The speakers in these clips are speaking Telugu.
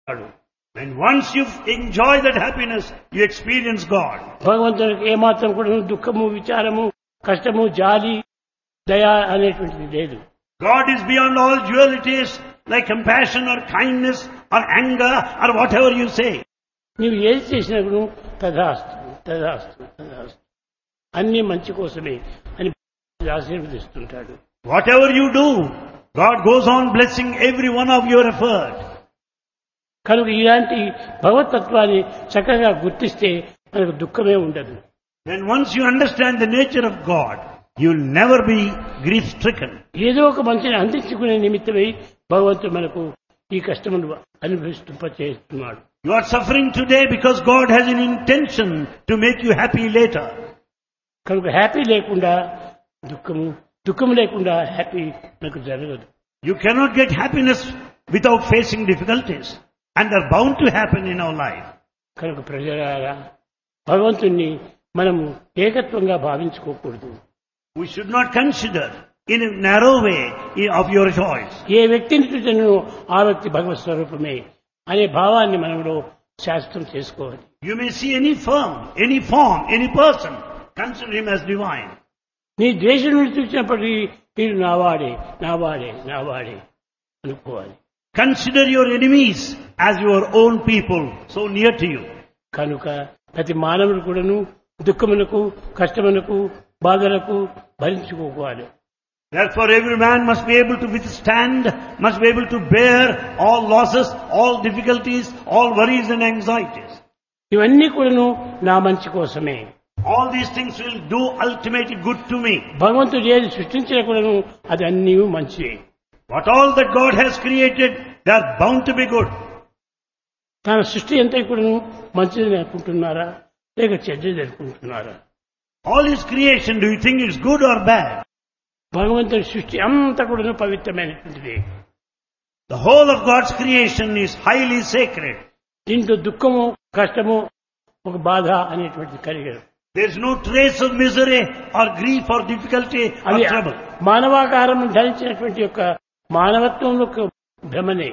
When once you enjoy that happiness, you experience God. భగవంతునికి ఏమాత్రం కూడా దుఃఖము విచారము కష్టము జాలి దయ అనేటువంటిది లేదు God is beyond all dualities like compassion or kindness or anger or whatever you say. నీవు ఏది చేసినా కూడా తదాస్తు తదాస్తు తదాస్తు అన్ని మంచి కోసమే అని ఆశీర్వదిస్తుంటాడు Whatever you do, God goes on blessing every one of your effort. కనుక ఇలాంటి భగవతత్వాన్ని చక్కగా గుర్తిస్తే మనకు దుఃఖమే ఉండదు When once you understand the nature of God, you will never be grief stricken. ఏదో ఒక మంచిని అందించుకునే నిమిత్తమై భగవంతుడు మనకు ఈ కష్టమును అనుభవిస్తుంప చేస్తున్నాడు You are suffering today because God has an intention to make you happy later. కనుక హ్యాపీ లేకుండా దుఃఖము దుఃఖం లేకుండా హ్యాపీ మనకు జరగదు You cannot get happiness without facing difficulties. And they're bound to happen in our life. కనుక ప్రజలారా భగవంతుణ్ణి మనము ఏకత్వంగా భావించుకోకూడదు We should not consider in a narrow way of your choice. ఏ వ్యక్తిని చూసినను ఆ వ్యక్తి భగవత్ స్వరూపమే అనే భావాన్ని మనలో శాస్త్రం చేసుకోవాలి You may see any firm, any form, any person, consider him as divine. నీ ద్వేషుడిని చూసినప్పటికీ వీడు నావాడే నావాడే నావాడే అనుకోవాలి Consider your enemies as your own people, so near to you. కనుక ప్రతి మానవుడు కూడాను దుఃఖమునకు కష్టమునకు బాధలకు భరించుకోవాలి Therefore every man must be able to withstand, must be able to bear all losses, all difficulties, all worries and anxieties. ఇవన్నీ కూడాను నా మంచి కోసమే All these things will do ultimately good to me. భగవంతుడు ఏది సృష్టించిన కూడాను అది అన్నీ మంచివే What all that God has created, they are bound to be good. తన సృష్టి అంతా కూడాను మంచిదని అనుకుంటున్నారా లేక చెడ్డది అనుకుంటున్నారా All his creation, do you think it's good or bad? భగవంతుడి సృష్టి అంతా కూడాను పవిత్రమైనటువంటిది The whole of God's creation is highly sacred. దీంట్లో దుఃఖము కష్టము ఒక బాధ అనేటువంటిది కలిగదు There's no trace of misery or grief or difficulty or అది trouble. మానవాకారం ధరించినటువంటి యొక్క మానవత్వంలో ఒక భ్రమనే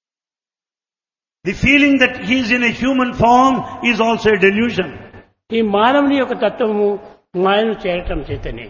The feeling that he is in a human form is also a delusion. ఈ మానవుని యొక్క తత్వము మాయను చేరటం చేతనే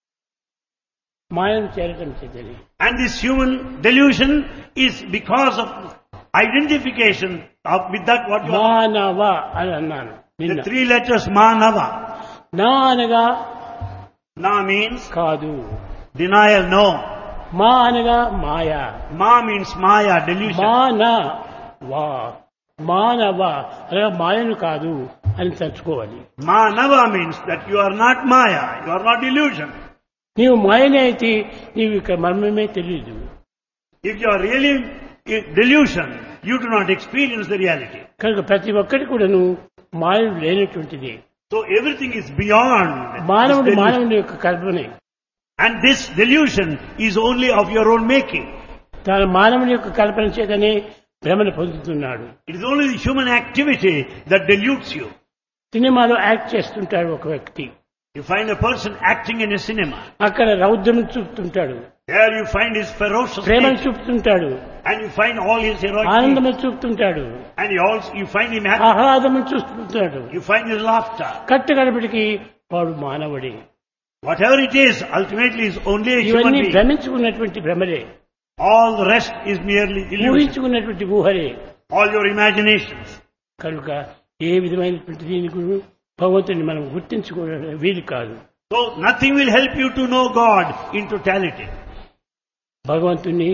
మాయను చేరటం చేతనే And this human delusion is because of identification of, with that what you are. మానవ అని అన్నాను నిన్న The three letters Manava. నా అనగా Na means కాదు denial, no. మా అనగా మాయా Ma means Maya, delusion. మాన వా మానవ అనగా మాయను కాదు అని తలుచుకోవాలి Manava means that you are not Maya, you are not delusion. నీవు మాయనే అయితే నీవు ఇక్కడ మర్మమే తెలియదు If you are really in delusion, you do not experience the reality. కనుక ప్రతి ఒక్కటి కూడాను మాయలు లేనటువంటిది So everything is beyond. this మానవుడు delusion. మానవుని యొక్క కల్పనే And this delusion is only of your own making. తన మానవుని యొక్క కల్పన చేతనే భ్రమను పొందుతున్నాడు It is only the human activity that deludes you. సినిమాలో యాక్ట్ చేస్తుంటాడు ఒక వ్యక్తి You find a person acting in a cinema. అక్కడ రౌద్రం చూపుతుంటాడు There you find his ferocious ప్రేమను nature. చూపుతుంటాడు And you find all his heroic nature. ఆనందము చూపుతుంటాడు And you also you find him happy. ఆహ్లాదము చూస్తుంటాడు You find his laughter. కట్టుకడపటికి వాడు మానవుడే Whatever it is, ultimately is only a human ఇవన్నీ being. భ్రమించుకున్నటువంటి భ్రమలే All the rest is merely illusion. ఊహించుకున్నటువంటి ఊహలే All your imaginations. కనుక ఏ విధమైనటువంటి దీని గురించి భగవంతుని మనం గుర్తించుకోవడం వీలు కాదు So nothing will help you to know God in totality. భగవంతుని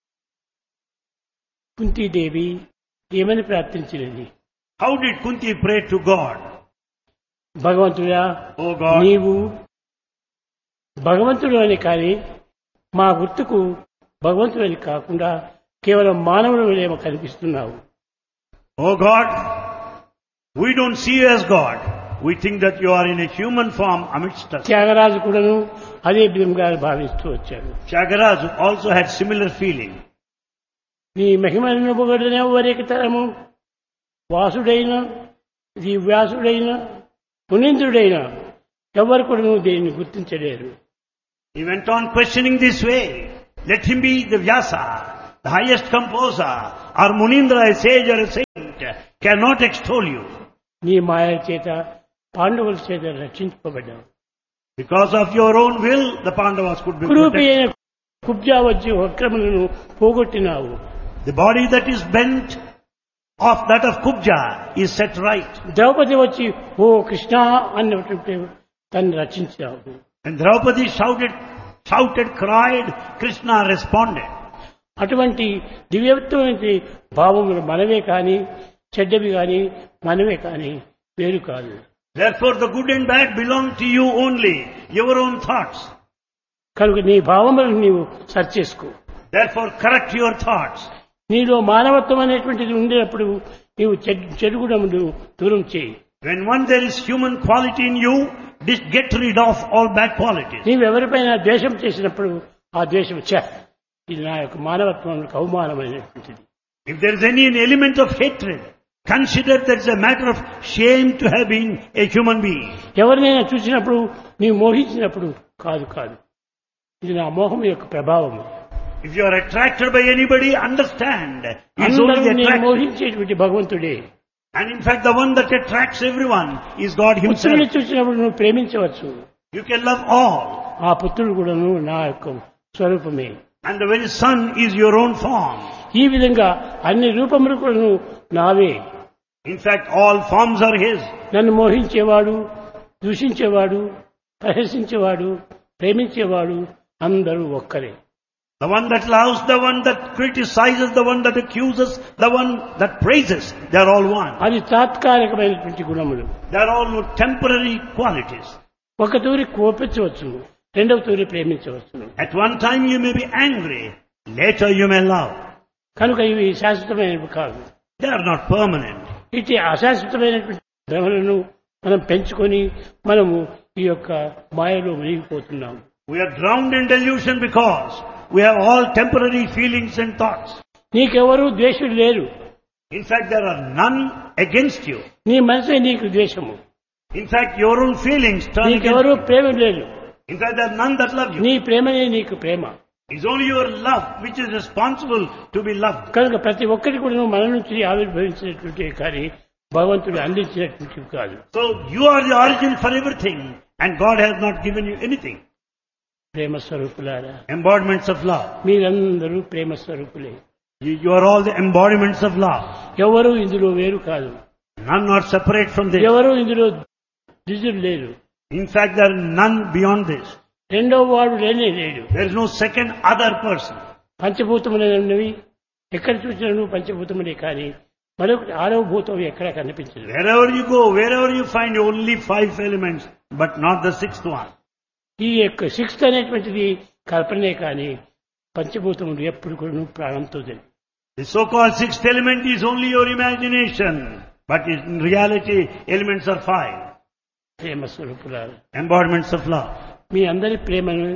కుంతీదేవి ఏమని ప్రార్థించినది How did Kunti pray to God? భగవంతుడా Oh God, నీవు భగవంతుడు అని కానీ మా గుర్తుకు భగవంతుడు అని కాకుండా కేవలం మానవుడు వలె కనిపిస్తున్నావు oh God, we don't see you as God. We think that you are in a human form amidst us. Tyagaraju కూడాను అదే విధంగా భావిస్తూ వచ్చాడు Shagaraj also had similar feeling. నీ మహిమలను పొగడనే వరికి తరము వాసుడైన ఇది వ్యాసుడైన మునీంద్రుడైన ఎవరు కూడా నువ్వు దీన్ని గుర్తించలేరు He went on questioning this way. Let him be the Vyasa, the highest composer, or Munindra, a sage or a saint. spirit cannot extol you. నీ మాయ చేత పాండవుల చేత రక్షించబడ్డావు Because of your own will, the Pandavas could be కురూపి protected. అయిన కుబ్జా వచ్చి వక్రములను పోగొట్టినావు The body that is bent of that of Kubja is set right. Draupadi వచ్చి ఓ కృష్ణ అన్నటువంటి తను రక్షించావు And Draupadi shouted, shouted, cried, Krishna responded. అటువంటి దివ్యత్వమైన భావములు మనవే కానీ చెడ్డవి కానీ మనవే కానీ వేరు కాదు Therefore the good and bad belong to you only, your own thoughts. కనుక నీ భావములను నీవు సరి చేసుకో Therefore correct your thoughts. నీలో మానవత్వం అనేటువంటిది ఉండేటప్పుడు నీవు చెడ్- చెడు గుణములు దూరం చేయి When one there is human quality in you, dis- get rid of all bad qualities. నీవు ఎవరిపైన ద్వేషం చేసినప్పుడు ఆ ద్వేషం ఛ ఇది నా యొక్క మానవత్వానికి అవమానమైనటువంటిది If there is any element of hatred, consider that it's a matter of shame to have been a human being. ఎవరినైనా చూసినప్పుడు నీవు మోహించినప్పుడు కాదు కాదు ఇది నా మోహం యొక్క ప్రభావం If you are attracted by anybody, understand it's అందరూ only the నేను attraction. మోహించేటువంటి భగవంతుడే And in fact, the one that attracts everyone is God పుత్రుని Himself. చూసినప్పుడు నువ్వు ప్రేమించవచ్చు You can love all. ఆ పుత్రుడు కూడాను నా యొక్క స్వరూపమే And the very sun is your own form. ఈ విధంగా అన్ని రూపములు కూడాను నావే In fact, all forms are His. నన్ను మోహించేవాడు దూషించేవాడు ప్రశంసించేవాడు ప్రేమించేవాడు అందరూ ఒక్కరే The one that loves, the one that criticizes, the one that accuses, the one that praises, they are all one. అది తాత్కాలికమైనటువంటి గుణములు They are all temporary qualities. ఒక తూరి కోపించవచ్చును రెండవ తూరి ప్రేమించవచ్చును At one time you may be angry, later you may love. కనుక ఇవి శాశ్వతమైనవి కాదు They are not permanent. ఇటు అశాశ్వతమైనటువంటి భ్రమలను మనం పెంచుకొని మనము ఈ యొక్క మాయలో మునిగిపోతున్నాము We are drowned in delusion because we have all temporary feelings and thoughts. నీకెవరూ ద్వేషులు లేరు In fact, there are none against you. నీ మనసే నీకు ద్వేషము In fact, your own feelings turn against నీకెవరూ you. ప్రేమ లేదు In fact, there are none that love you. నీ ప్రేమనే నీకు ప్రేమ It's only your love which is responsible to be loved. కనుక ప్రతి ఒక్కటి కూడా మన నుంచి ఆవిర్భవించినటువంటి కానీ భగవంతుడు అందించినటువంటి కాదు So you are the origin for everything and God has not given you anything. ప్రేమ స్వరూపులారా Embodiments of love. మీరందరూ ప్రేమ స్వరూపులే You, you are all the embodiments of love. ఎవరు ఇందులో వేరు కాదు None are separate from this. ఎవరు ఇందులో ద్విజులు లేరు In fact, there are none beyond this. రెండవ వాడు లేనే లేడు There is no second other person. పంచభూతములైనవి ఎక్కడ చూసినా పంచభూతములే కానీ మరొకటి ఆరవ భూతం ఎక్కడ కనిపించదు Wherever you go, wherever you find only five elements, but not the sixth one. ఈ యొక్క సిక్స్త్ అనేటువంటిది కల్పనే కానీ పంచభూతములు ఎప్పుడు కూడా ప్రాణంతో తెలియదు The so-called sixth element is only your imagination, but in reality, elements are five. Prema స్వరూపులారు Embodiments of love. మీ అందరి ప్రేమను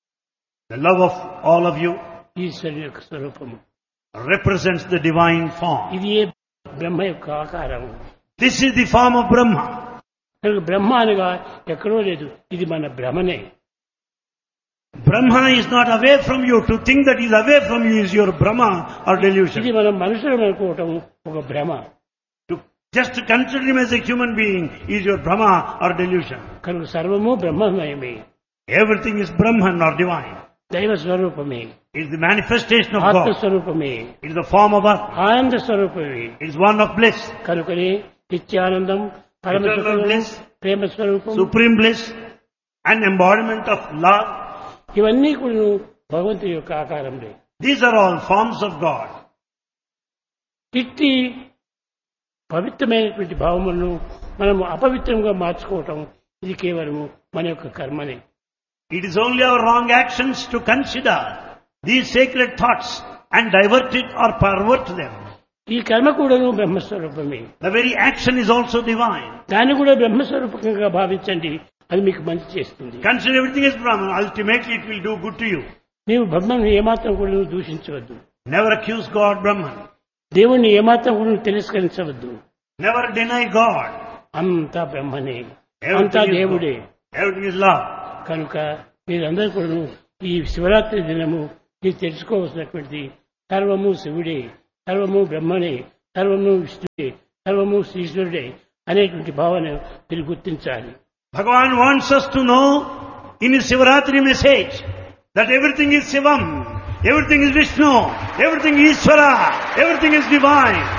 The love of all of you ఈశ్వరు యొక్క స్వరూపము represents the divine form. ఇది ఏ బ్రహ్మ యొక్క ఆకారము This is the form of Brahma. కనుక బ్రహ్మ అనగా ఎక్కడో లేదు ఇది మన భ్రమనే Brahma is not away from you. To think that he is away from you is your Brahma or ఇది delusion. మనం మనుషులు అనుకోవటం ఒక భ్రమ To just to consider him as a human being is your Brahma or delusion. కనుక సర్వము బ్రహ్మమయమే Everything is Brahman or divine. దైవ స్వరూపమే It is the manifestation of ఆత్మ God. స్వరూపమే It is the form of earth. ఆనంద స్వరూపమే It is one of bliss, కనుకనే నిత్యానందం పరమ Eternal సుఖము, bliss. ప్రేమ స్వరూపం supreme bliss, and embodiment of love. ఇవన్నీ కూడా భగవంతుని యొక్క ఆకారంలో These are all forms of God. ఇట్టి పవిత్రమైనటువంటి భావములను మనము అపవిత్రంగా మార్చుకోవటం ఇది కేవలము మన యొక్క కర్మనే It is only our wrong actions to consider these sacred thoughts and divert it or pervert them. ఈ కర్మ కూడాను బ్రహ్మస్వరూపమే The very action is also divine. దాన్ని కూడా బ్రహ్మస్వరూపకంగా భావించండి అది మీకు మంచి చేస్తుంది Consider everything as Brahman. Ultimately it will do good to you. నీవు బ్రహ్మను ఏమాత్రం కూడా నువ్వు దూషించవద్దు Never accuse God Brahman. దేవుణ్ణి ఏమాత్రం కూడా నువ్వు తిరస్కరించవద్దు Never deny God. అంతా బ్రహ్మనే అంతా Everything is, దేవుడే God. Everything is love. కనుక మీరందరూ కూడా ఈ శివరాత్రి దినము మీరు తెలుసుకోవాల్సినటువంటి సర్వము శివుడే సర్వము బ్రహ్మనే సర్వము విష్ణుడే సర్వము శ్రీశ్వరుడే అనేటువంటి భావన మీరు గుర్తించాలి Bhagavan wants us to know in his Sivaratri message that everything is Shivam, everything is Vishnu, everything is Ishvara, everything is divine.